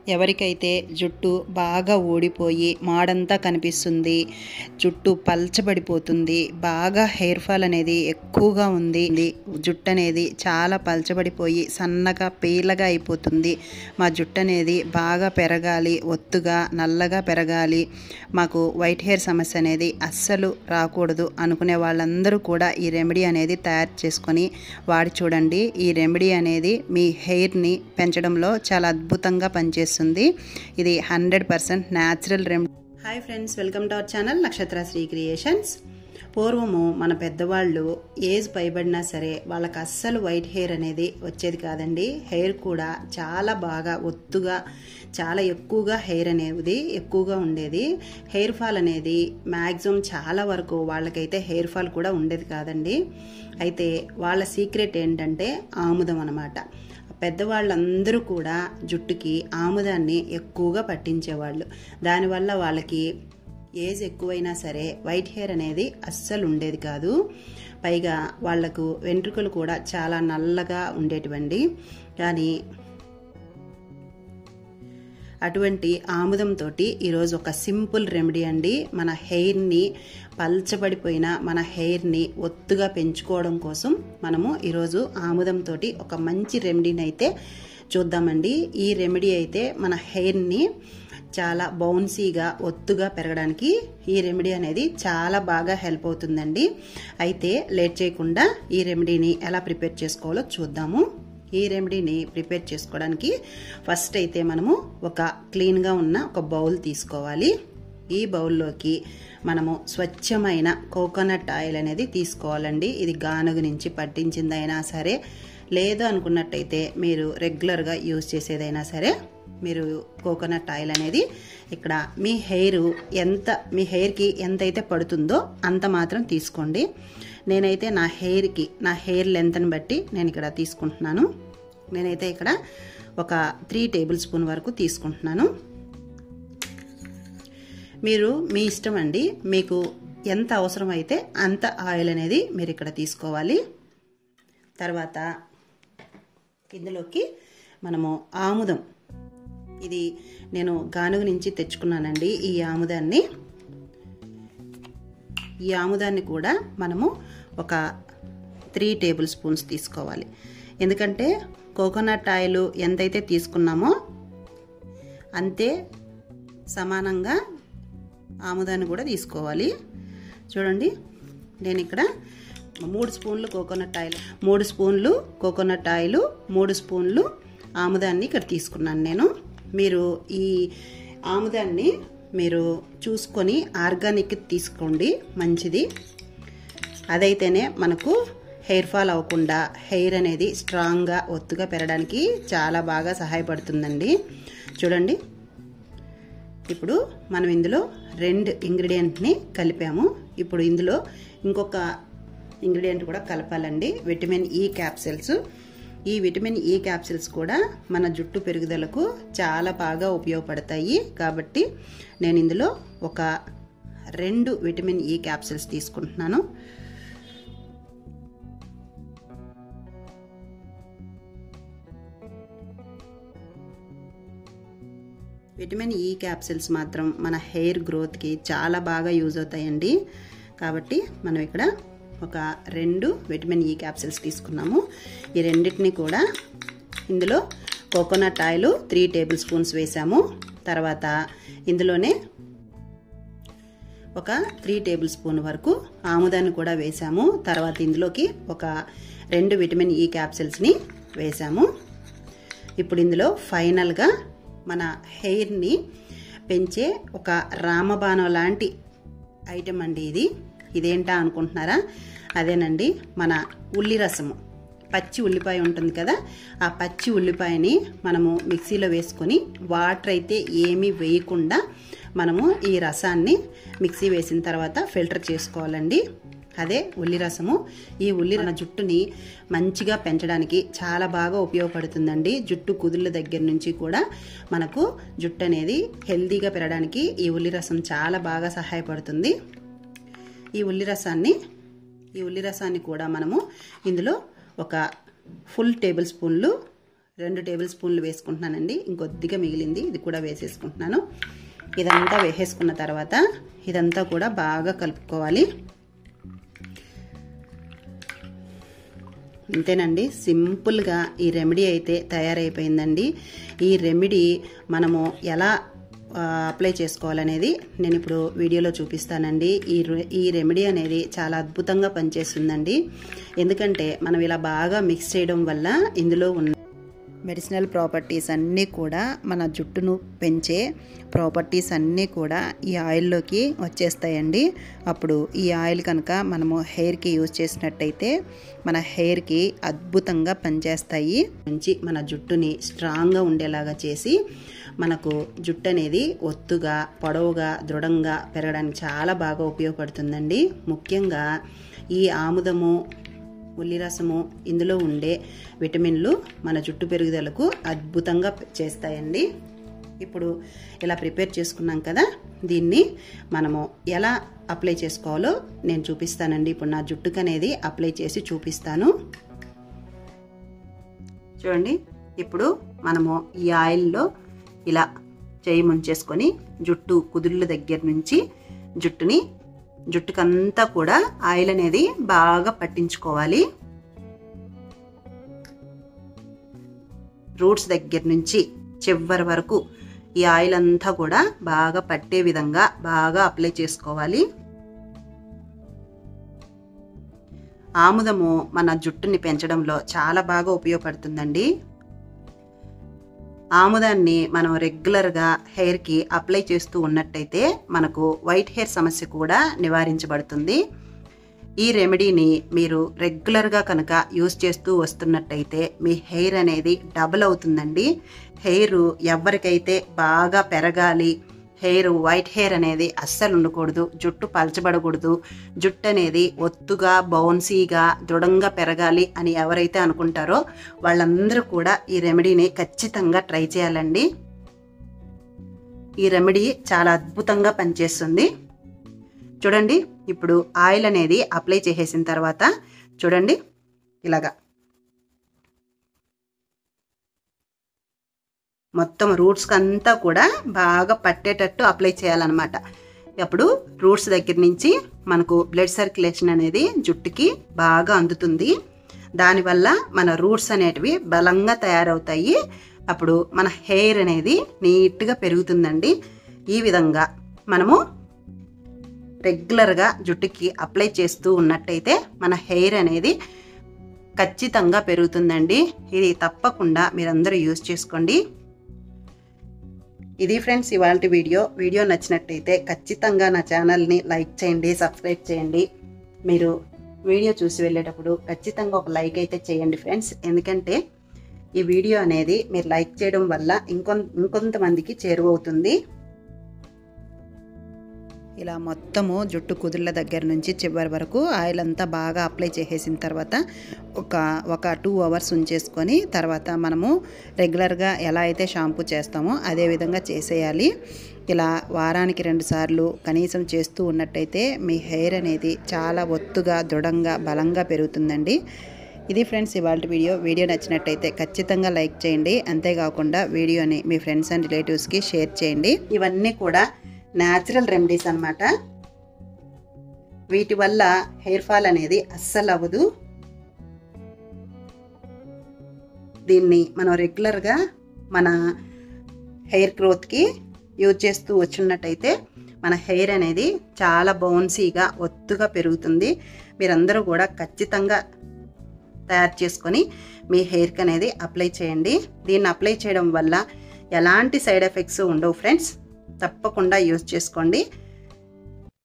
ఎవరికైతే జుట్టు బాగా ఊడిపోయి మాడంతా కనిపిస్తుంది జుట్టు పల్చబడిపోతుంది బాగా హెయిర్ ఫాల్ అనేది ఎక్కువగా ఉంది జుట్టు అనేది చాలా పల్చబడిపోయి సన్నగా పీలగా అయిపోతుంది మా జుట్టు అనేది బాగా పెరగాలి ఒత్తుగా నల్లగా పెరగాలి మాకు వైట్ హెయిర్ సమస్య అనేది అస్సలు రాకూడదు అనుకునే వాళ్ళందరూ కూడా ఈ రెమెడీ అనేది తయారు చేసుకొని వాడి చూడండి ఈ రెమెడీ అనేది మీ హెయిర్ని పెంచడంలో చాలా అద్భుతంగా పనిచేస్తుంది ఇది hundred percent natural remedy hi friends welcome to our channel Nakshatra Sri creations పూర్వము మన పెద్దవాళ్ళు ఏజ్ పైబడినా సరే వాళ్ళకి అస్సలు వైట్ హెయిర్ అనేది వచ్చేది కాదండి హెయిర్ కూడా చాలా బాగా ఒత్తుగా చాలా ఎక్కువగా హెయిర్ అనేది ఎక్కువగా ఉండేది హెయిర్ ఫాల్ అనేది మ్యాక్సిమం చాలా వరకు వాళ్ళకైతే హెయిర్ ఫాల్ కూడా ఉండేది కాదండి అయితే వాళ్ళ సీక్రెట్ ఏంటంటే ఆముదం అనమాట పెద్దవాళ్ళందరూ కూడా జుట్టుకి ఆముదాన్ని ఎక్కువగా పట్టించేవాళ్ళు దానివల్ల వాళ్ళకి ఏజ్ ఎక్కువైనా సరే వైట్ హెయిర్ అనేది అస్సలు ఉండేది కాదు పైగా వాళ్లకు వెంట్రుకలు కూడా చాలా నల్లగా ఉండేటివండి కానీ అటువంటి ఆముదంతో ఈరోజు ఒక సింపుల్ రెమెడీ అండి మన హెయిర్ని పల్చబడిపోయిన మన హెయిర్ని ఒత్తుగా పెంచుకోవడం కోసం మనము ఈరోజు ఆముదంతో ఒక మంచి రెమెడీని అయితే చూద్దామండి ఈ రెమెడీ అయితే మన హెయిర్ని చాలా బౌన్సీగా ఒత్తుగా పెరగడానికి ఈ రెమెడీ అనేది చాలా బాగా హెల్ప్ అవుతుందండి అయితే లేట్ చేయకుండా ఈ రెమెడీని ఎలా ప్రిపేర్ చేసుకోవాలో చూద్దాము ఈ రెమెడీని ప్రిపేర్ చేసుకోవడానికి ఫస్ట్ అయితే మనము ఒక క్లీన్గా ఉన్న ఒక బౌల్ తీసుకోవాలి ఈ బౌల్లోకి మనము స్వచ్ఛమైన కోకోనట్ ఆయిల్ అనేది తీసుకోవాలండి ఇది గానుగు నుంచి పట్టించిందైనా సరే లేదు అనుకున్నట్టయితే మీరు రెగ్యులర్గా యూజ్ చేసేదైనా సరే మీరు కోకోనట్ ఆయిల్ అనేది ఇక్కడ మీ హెయిర్ ఎంత మీ హెయిర్కి ఎంతైతే పడుతుందో అంత మాత్రం తీసుకోండి నేనైతే నా హెయిర్కి నా హెయిర్ లెంత్ని బట్టి నేను ఇక్కడ తీసుకుంటున్నాను నేనైతే ఇక్కడ ఒక త్రీ టేబుల్ స్పూన్ వరకు తీసుకుంటున్నాను మీరు మీ ఇష్టం అండి మీకు ఎంత అవసరం అయితే అంత ఆయిల్ అనేది మీరు ఇక్కడ తీసుకోవాలి తర్వాత ఇందులోకి మనము ఆముదం ఇది నేను గానుగు నుంచి తెచ్చుకున్నానండి ఈ ఆముదాన్ని ఈ ఆముదాన్ని కూడా మనము ఒక త్రీ టేబుల్ స్పూన్స్ తీసుకోవాలి ఎందుకంటే కోకోనట్ ఆయిల్ ఎంతైతే తీసుకున్నామో అంతే సమానంగా ఆముదాన్ని కూడా తీసుకోవాలి చూడండి నేను ఇక్కడ మూడు స్పూన్లు కోకోనట్ ఆయిల్ మూడు స్పూన్లు కోకోనట్ ఆయిల్ మూడు స్పూన్లు ఆముదాన్ని ఇక్కడ తీసుకున్నాను నేను మీరు ఈ ఆముదాన్ని మీరు చూసుకొని ఆర్గానిక్ తీసుకోండి మంచిది అదైతేనే మనకు హెయిర్ ఫాల్ అవ్వకుండా హెయిర్ అనేది స్ట్రాంగ్గా ఒత్తుగా పెరగడానికి చాలా బాగా సహాయపడుతుందండి చూడండి ఇప్పుడు మనం ఇందులో రెండు ఇంగ్రీడియంట్ని కలిపాము ఇప్పుడు ఇందులో ఇంకొక ఇంగ్రీడియంట్ కూడా కలపాలండి విటమిన్ ఈ క్యాప్సిల్స్ ఈ విటమిన్ ఈ క్యాప్సిల్స్ కూడా మన జుట్టు పెరుగుదలకు చాలా బాగా ఉపయోగపడతాయి కాబట్టి నేను ఇందులో ఒక రెండు విటమిన్ ఈ క్యాప్సిల్స్ తీసుకుంటున్నాను విటమిన్ ఈ క్యాప్సిల్స్ మాత్రం మన హెయిర్ గ్రోత్కి చాలా బాగా యూజ్ అవుతాయండి కాబట్టి మనం ఇక్కడ ఒక రెండు విటమిన్ ఈ క్యాప్సిల్స్ తీసుకున్నాము ఈ రెండింటిని కూడా ఇందులో coconut oil three tablespoons వేసాము తర్వాత ఇందులోనే ఒక త్రీ టేబుల్ స్పూన్ వరకు ఆముదాన్ని కూడా వేసాము తర్వాత ఇందులోకి ఒక రెండు విటమిన్ ఈ క్యాప్సిల్స్ని వేసాము ఇప్పుడు ఇందులో ఫైనల్గా మన హెయిర్ని పెంచే ఒక రామబాణం లాంటి ఐటెం అండి ఇది ఇదేంటా అనుకుంటున్నారా అదేనండి మన ఉల్లి రసము పచ్చి ఉల్లిపాయ ఉంటుంది కదా ఆ పచ్చి ఉల్లిపాయని మనము మిక్సీలో వేసుకొని వాటర్ అయితే ఏమీ వేయకుండా మనము ఈ రసాన్ని మిక్సీ వేసిన తర్వాత ఫిల్టర్ చేసుకోవాలండి అదే ఉల్లి రసము ఈ ఉల్లి మన జుట్టుని మంచిగా పెంచడానికి చాలా బాగా ఉపయోగపడుతుందండి జుట్టు కుదుళ్ళ దగ్గర నుంచి కూడా మనకు జుట్టు అనేది హెల్దీగా పెరగడానికి ఈ ఉల్లి రసం చాలా బాగా సహాయపడుతుంది ఈ ఉల్లి రసాన్ని ఈ ఉల్లి రసాన్ని కూడా మనము ఇందులో ఒక ఫుల్ టేబుల్ స్పూన్లు రెండు టేబుల్ స్పూన్లు వేసుకుంటున్నానండి ఇంకొద్దిగా మిగిలింది ఇది కూడా వేసేసుకుంటున్నాను ఇదంతా వేసేసుకున్న తర్వాత ఇదంతా కూడా బాగా కలుపుకోవాలి అంతేనండి సింపుల్గా ఈ రెమెడీ అయితే తయారైపోయిందండి ఈ రెమెడీ మనము ఎలా అప్లై చేసుకోవాలనేది నేను ఇప్పుడు వీడియోలో చూపిస్తానండి ఈ ఈ రెమెడీ అనేది చాలా అద్భుతంగా పనిచేస్తుందండి ఎందుకంటే మనం ఇలా బాగా మిక్స్ చేయడం వల్ల ఇందులో ఉన్న మెడిసినల్ ప్రాపర్టీస్ అన్నీ కూడా మన జుట్టును పెంచే ప్రాపర్టీస్ అన్నీ కూడా ఈ ఆయిల్లోకి వచ్చేస్తాయండి అప్పుడు ఈ ఆయిల్ కనుక మనము హెయిర్కి యూజ్ చేసినట్టయితే మన హెయిర్కి అద్భుతంగా పనిచేస్తాయి మంచి మన జుట్టుని స్ట్రాంగ్గా ఉండేలాగా చేసి మనకు జుట్టు అనేది ఒత్తుగా పొడవుగా దృఢంగా పెరగడానికి చాలా బాగా ఉపయోగపడుతుందండి ముఖ్యంగా ఈ ఆముదము ఉల్లి రసము ఇందులో ఉండే విటమిన్లు మన జుట్టు పెరుగుదలకు అద్భుతంగా చేస్తాయండి ఇప్పుడు ఇలా ప్రిపేర్ చేసుకున్నాం కదా దీన్ని మనము ఎలా అప్లై చేసుకోవాలో నేను చూపిస్తానండి ఇప్పుడు నా జుట్టుకు అనేది అప్లై చేసి చూపిస్తాను చూడండి ఇప్పుడు మనము ఈ ఆయిల్లో ఇలా చేయి ముంచేసుకొని జుట్టు కుదుళ్ళ దగ్గర నుంచి జుట్టుని జుట్టుకంతా కూడా ఆయిల్ అనేది బాగా పట్టించుకోవాలి రూట్స్ దగ్గర నుంచి చివరి వరకు ఈ ఆయిల్ అంతా కూడా బాగా పట్టే విధంగా బాగా అప్లై చేసుకోవాలి ఆముదము మన జుట్టుని పెంచడంలో చాలా బాగా ఉపయోగపడుతుందండి ఆముదాన్ని మనం రెగ్యులర్గా హెయిర్కి అప్లై చేస్తూ ఉన్నట్టయితే మనకు వైట్ హెయిర్ సమస్య కూడా నివారించబడుతుంది ఈ రెమెడీని మీరు రెగ్యులర్గా కనుక యూస్ చేస్తూ వస్తున్నట్టయితే మీ హెయిర్ అనేది డబుల్ అవుతుందండి హెయిర్ ఎవరికైతే బాగా పెరగాలి హెయిర్ వైట్ హెయిర్ అనేది అస్సలు ఉండకూడదు జుట్టు పలచబడకూడదు జుట్టు అనేది ఒత్తుగా బౌన్సీగా దృఢంగా పెరగాలి అని ఎవరైతే అనుకుంటారో వాళ్ళందరూ కూడా ఈ రెమెడీని ఖచ్చితంగా ట్రై చేయాలండి ఈ రెమెడీ చాలా అద్భుతంగా పనిచేస్తుంది చూడండి ఇప్పుడు ఆయిల్ అనేది అప్లై చేసేసిన తర్వాత చూడండి ఇలాగా మొత్తం రూట్స్కి అంతా కూడా బాగా పట్టేటట్టు అప్లై చేయాలన్నమాట అప్పుడు రూట్స్ దగ్గర నుంచి మనకు బ్లడ్ సర్క్యులేషన్ అనేది జుట్టుకి బాగా అందుతుంది దానివల్ల మన రూట్స్ అనేటివి బలంగా తయారవుతాయి అప్పుడు మన హెయిర్ అనేది నీట్గా పెరుగుతుందండి ఈ విధంగా మనము రెగ్యులర్గా జుట్టుకి అప్లై చేస్తూ ఉన్నట్టయితే మన హెయిర్ అనేది ఖచ్చితంగా పెరుగుతుందండి ఇది తప్పకుండా మీరందరూ యూజ్ చేసుకోండి ఇది ఫ్రెండ్స్ ఇవాళ వీడియో వీడియో నచ్చినట్టయితే ఖచ్చితంగా నా ఛానల్ని లైక్ చేయండి సబ్స్క్రైబ్ చేయండి మీరు వీడియో చూసి వెళ్ళేటప్పుడు ఖచ్చితంగా ఒక లైక్ అయితే చేయండి ఫ్రెండ్స్ ఎందుకంటే ఈ వీడియో అనేది మీరు లైక్ చేయడం వల్ల ఇంకొ ఇంకొంతమందికి చేరువవుతుంది ఇలా మొత్తము జుట్టు కుదుళ్ళ దగ్గర నుంచి చివరి వరకు ఆయిల్ అంతా బాగా అప్లై చేసేసిన తర్వాత ఒక ఒక టూ అవర్స్ ఉంచేసుకొని తర్వాత మనము రెగ్యులర్గా ఎలా అయితే షాంపూ చేస్తామో అదే విధంగా చేసేయాలి ఇలా వారానికి రెండు సార్లు కనీసం చేస్తూ ఉన్నట్టయితే మీ హెయిర్ అనేది చాలా ఒత్తుగా దృఢంగా బలంగా పెరుగుతుందండి ఇది ఫ్రెండ్స్ ఇవాళ వీడియో వీడియో నచ్చినట్టయితే ఖచ్చితంగా లైక్ చేయండి అంతేకాకుండా వీడియోని మీ ఫ్రెండ్స్ అండ్ రిలేటివ్స్కి షేర్ చేయండి ఇవన్నీ కూడా న్యాచురల్ రెమెడీస్ అనమాట వీటి వల్ల హెయిర్ ఫాల్ అనేది అస్సలు అవ్వదు దీన్ని మనం రెగ్యులర్గా మన హెయిర్ గ్రోత్కి యూజ్ చేస్తూ వచ్చినట్టయితే మన హెయిర్ అనేది చాలా బౌన్సీగా ఒత్తుగా పెరుగుతుంది మీరందరూ కూడా ఖచ్చితంగా తయారు చేసుకొని మీ హెయిర్కి అనేది అప్లై చేయండి దీన్ని అప్లై చేయడం వల్ల ఎలాంటి సైడ్ ఎఫెక్ట్స్ ఉండవు ఫ్రెండ్స్ తప్పకుండా యూజ్ చేసుకోండి